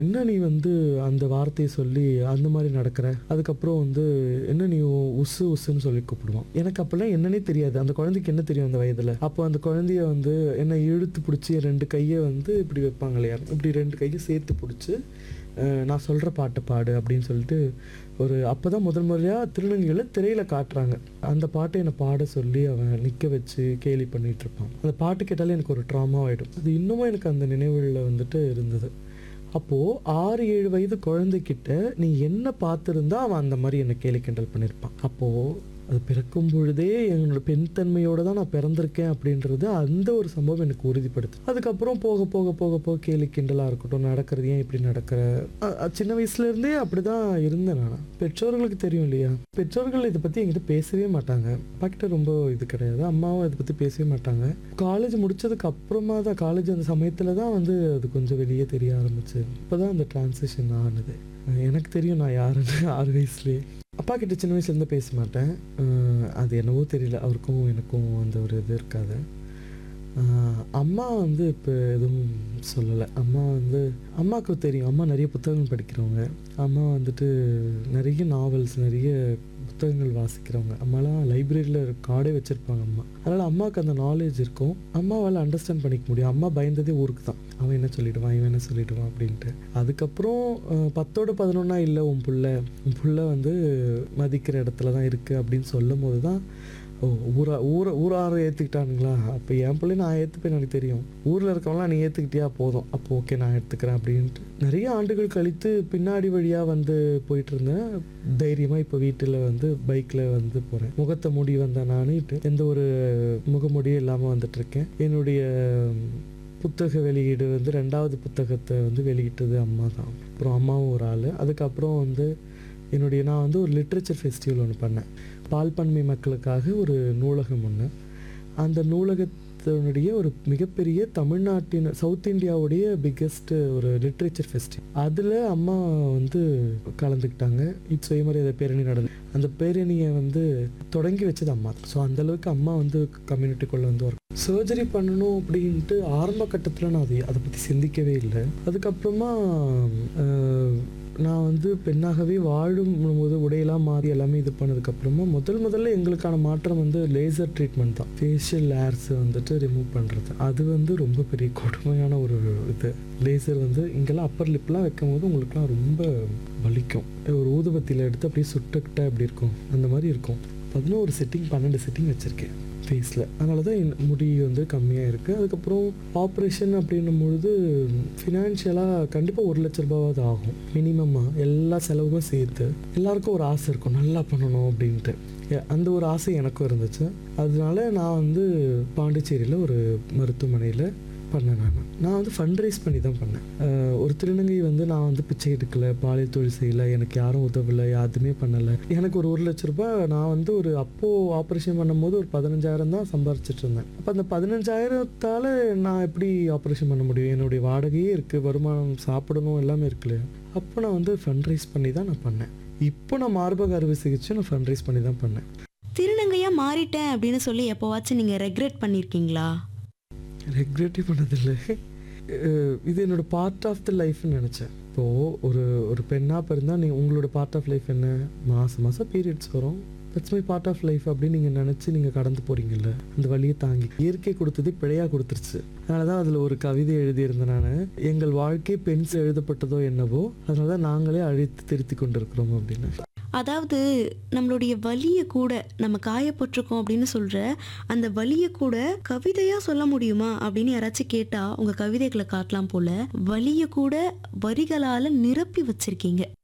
என்ன நீ வந்து அந்த வார்த்தையை சொல்லி அந்த மாதிரி நடக்கிற அதுக்கப்புறம் வந்து என்ன நீ உசு உசுன்னு சொல்லி கூப்பிடுவான் எனக்கு அப்பெல்லாம் என்னன்னே தெரியாது அந்த குழந்தைக்கு என்ன தெரியும் அந்த வயதுல அப்போ அந்த குழந்தைய வந்து என்ன இழுத்து பிடிச்சி ரெண்டு கையை வந்து இப்படி வைப்பாங்க இல்லையா இப்படி ரெண்டு கையை சேர்த்து பிடிச்சி அஹ், நான் சொல்கிற பாட்டை பாடு அப்படின்னு சொல்லிட்டு ஒரு அப்போ தான் முதல் முறையாக திருநங்கைகளை திரையில் காட்டுறாங்க அந்த பாட்டை என்னை பாட சொல்லி அவன் நிற்க வச்சு கேலி பண்ணிட்டு இருப்பான் அந்த பாட்டு கேட்டாலே எனக்கு ஒரு ட்ராமா ஆகிடும் அது இன்னமும் எனக்கு அந்த நினைவுகளில் வந்துட்டு இருந்தது அப்போது ஆறு ஏழு வயது குழந்தைகிட்ட நீ என்ன பார்த்துருந்தா அவன் அந்த மாதிரி என்னை கேலி கிண்டல் பண்ணியிருப்பான் அப்போது அது பிறக்கும் பொழுதே என்னோட பெண் தன்மையோடு தான் நான் பிறந்திருக்கேன் அப்படின்றது அந்த ஒரு சம்பவம் எனக்கு உறுதிப்படுத்து அதுக்கப்புறம் போக போக போக போக கேலி கிண்டலாக இருக்கட்டும் நடக்கிறது ஏன் இப்படி நடக்கிற அ- அ- சின்ன வயசுலேருந்தே அப்படி தான் இருந்தேன் நான் பெற்றோர்களுக்கு தெரியும் இல்லையா பெற்றோர்கள் இதை பற்றி என்கிட்ட பேசவே மாட்டாங்க அப்பா கிட்ட ரொம்ப இது கிடையாது அம்மாவும் இதை பற்றி பேசவே மாட்டாங்க காலேஜ் முடிச்சதுக்கு அப்புறமா தான் காலேஜ் அந்த சமயத்தில் தான் வந்து அது கொஞ்சம் வெளியே தெரிய ஆரம்பிச்சு இப்போ தான் அந்த டிரான்சிஷன் ஆனது அஹ் எனக்கு தெரியும் நான் யாருன்னு ஆறு வயசுலேயே அப்பா கிட்ட சின்ன வயசுலேருந்து பேச மாட்டேன் அஹ் அது என்னவோ தெரியல அவருக்கும் எனக்கும் அந்த ஒரு இது இருக்காது அஹ் அம்மா வந்து இப்போ எதுவும் சொல்லலை அம்மா வந்து அம்மாவுக்கு தெரியும் அம்மா நிறைய புத்தகங்கள் படிக்கிறவங்க அம்மா வந்துட்டு நிறைய நாவல்ஸ் நிறைய புத்தகங்கள் வாசிக்கிறவங்க அம்மாலாம் லைப்ரரியில் கார்டே வச்சுருப்பாங்க அம்மா அதனால் அம்மாவுக்கு அந்த நாலேஜ் இருக்கும் அம்மாவால் அண்டர்ஸ்டாண்ட் பண்ணிக்க முடியும் அம்மா பயந்ததே ஊருக்கு தான் அவன் என்ன சொல்லிடுவான் இவன் என்ன சொல்லிடுவான் அப்படின்ட்டு அதுக்கப்புறம் அஹ், பத்தோட பதினொன்னா இல்லை உன் புள்ள உன் புள்ள வந்து மதிக்கிற இடத்துல தான் இருக்குது அப்படின்னு சொல்லும் போது தான் ஓ ஊரா ஊரை ஊரார ஏற்றுக்கிட்டானுங்களா அப்போ என் பிள்ளை நான் ஏற்றுப்பேன் எனக்கு தெரியும் ஊரில் இருக்கவங்களாம் நீ ஏற்றுக்கிட்டியா போதும் அப்போ ஓகே நான் எடுத்துக்கிறேன் அப்படின்ட்டு நிறைய ஆண்டுகள் கழித்து பின்னாடி வழியாக வந்து போயிட்டு இருந்தேன் தைரியமாக இப்போ வீட்டில் வந்து பைக்கில் வந்து போகிறேன் முகத்தை மூடி வந்தேன் நான் எந்த ஒரு முகமூடியும் இல்லாமல் வந்துட்டுருக்கேன் என்னுடைய புத்தக வெளியீடு வந்து ரெண்டாவது புத்தகத்தை வந்து வெளியிட்டது அம்மா தான் அப்புறம் அம்மாவும் ஒரு ஆள் அதுக்கப்புறம் வந்து என்னுடைய நான் வந்து ஒரு லிட்ரேச்சர் ஃபெஸ்டிவல் ஒன்று பண்ணேன் பால்பன்மை மக்களுக்காக ஒரு நூலகம் ஒன்று அந்த நூலகத்தினுடைய ஒரு மிகப்பெரிய தமிழ்நாட்டின் சவுத் இந்தியாவுடைய பிக்கெஸ்ட் ஒரு லிட்ரேச்சர் ஃபெஸ்டிவல் அதில் அம்மா வந்து கலந்துக்கிட்டாங்க இது சுயமரியாதை பேரணி நடந்து அந்த பேரணியை வந்து தொடங்கி வச்சது அம்மா ஸோ அந்தளவுக்கு அம்மா வந்து கம்யூனிட்டிக்குள்ளே வந்து ஒரு சர்ஜரி பண்ணணும் அப்படின்ட்டு ஆரம்ப கட்டத்தில் நான் அதை அதை பற்றி சிந்திக்கவே இல்லை அதுக்கப்புறமா அஹ், நான் வந்து பெண்ணாகவே வாழும் போது உடையெல்லாம் மாறி எல்லாமே இது பண்ணதுக்கப்புறமா முதல் முதல்ல எங்களுக்கான மாற்றம் வந்து லேசர் ட்ரீட்மெண்ட் தான் ஃபேஷியல் லேர்ஸ் வந்துட்டு ரிமூவ் பண்ணுறது அது வந்து ரொம்ப பெரிய கொடுமையான ஒரு இது லேசர் வந்து இங்கெல்லாம் அப்பர் லிப்லாம் வைக்கும் போது உங்களுக்குலாம் ரொம்ப வலிக்கும் ஒரு ஊதுபத்தியில் எடுத்து அப்படியே சுட்டுக்கிட்ட அப்படி இருக்கும் அந்த மாதிரி இருக்கும் பதினோரு செட்டிங் பன்னெண்டு செட்டிங் வச்சுருக்கேன் ஃபேஸில் அதனால தான் என் முடி வந்து கம்மியாக இருக்குது அதுக்கப்புறம் ஆப்ரேஷன் அப்படின்னும் பொழுது ஃபினான்ஷியலாக கண்டிப்பாக ஒரு லட்ச ரூபாவது ஆகும் மினிமமாக எல்லா செலவுமே சேர்த்து எல்லாருக்கும் ஒரு ஆசை இருக்கும் நல்லா பண்ணணும் அப்படின்ட்டு எ- அந்த ஒரு ஆசை எனக்கும் இருந்துச்சு அதனால நான் வந்து பாண்டிச்சேரியில் ஒரு மருத்துவமனையில் பண்ணேன் நான் நான் வந்து ஃபண்ட் ரைஸ் பண்ணி தான் பண்ணேன் அஹ் ஒரு திருநங்கை வந்து நான் வந்து பிச்சை எடுக்கலை பாலியல் தொழில் செய்யலை எனக்கு யாரும் உதவலை யாருமே பண்ணலை எனக்கு ஒரு ஒரு லட்ச ரூபாய் நான் வந்து ஒரு அப்போது ஆப்ரேஷன் பண்ணும்போது ஒரு பதினஞ்சாயிரம் தான் சம்பாரிச்சிட்டு இருந்தேன் அப்போ அந்த பதினஞ்சாயிரத்தால் நான் எப்படி ஆப்ரேஷன் பண்ண முடியும் என்னுடைய வாடகையே இருக்குது வருமானம் சாப்பிடணும் எல்லாமே இருக்கு இல்லையா அப்போ நான் வந்து ஃபண்ட் ரைஸ் பண்ணி தான் நான் பண்ணேன் இப்போ நான் மார்பக அறுவை சிகிச்சை நான் ஃபண்ட் ரைஸ் பண்ணி தான் பண்ணேன் திருநங்கையா மாறிட்டேன் அப்படின்னு சொல்லி எப்போவாச்சும் நீங்க ரெக்ரெட் பண்ணிருக்கீங்களா ரெக்ரெட்டே பண்ணதில்லை அஹ் இது என்னோட பார்ட் ஆஃப் த லைஃப்னு நினச்சேன் இப்போது ஒரு ஒரு பெண்ணாக பிறந்தா நீங்கள் உங்களோட பார்ட் ஆஃப் லைஃப் என்ன மாதம் மாதம் பீரியட்ஸ் வரும் that's my part of life அப்படின்னு நீங்கள் நினச்சி நீங்கள் கடந்து போகிறீங்கல்ல அந்த வழியை தாங்கி இயற்கை கொடுத்தது பிழையாக கொடுத்துருச்சு அதனால தான் அதில் ஒரு கவிதை எழுதியிருந்தேன் நான் எங்கள் வாழ்க்கை பெண்ஸ் எழுதப்பட்டதோ என்னவோ அதனால தான் நாங்களே அழித்து திருத்தி கொண்டிருக்கிறோம் அப்படின்னு அதாவது நம்மளுடைய வலியை கூட நம்ம காயப்பட்டிருக்கோம் அப்படின்னு சொல்ற அந்த வலியை கூட கவிதையா சொல்ல முடியுமா அப்படின்னு யாராச்சும் கேட்டா உங்க கவிதைகளை காட்டலாம் போல வலியை கூட வரிகளால நிரப்பி வச்சிருக்கீங்க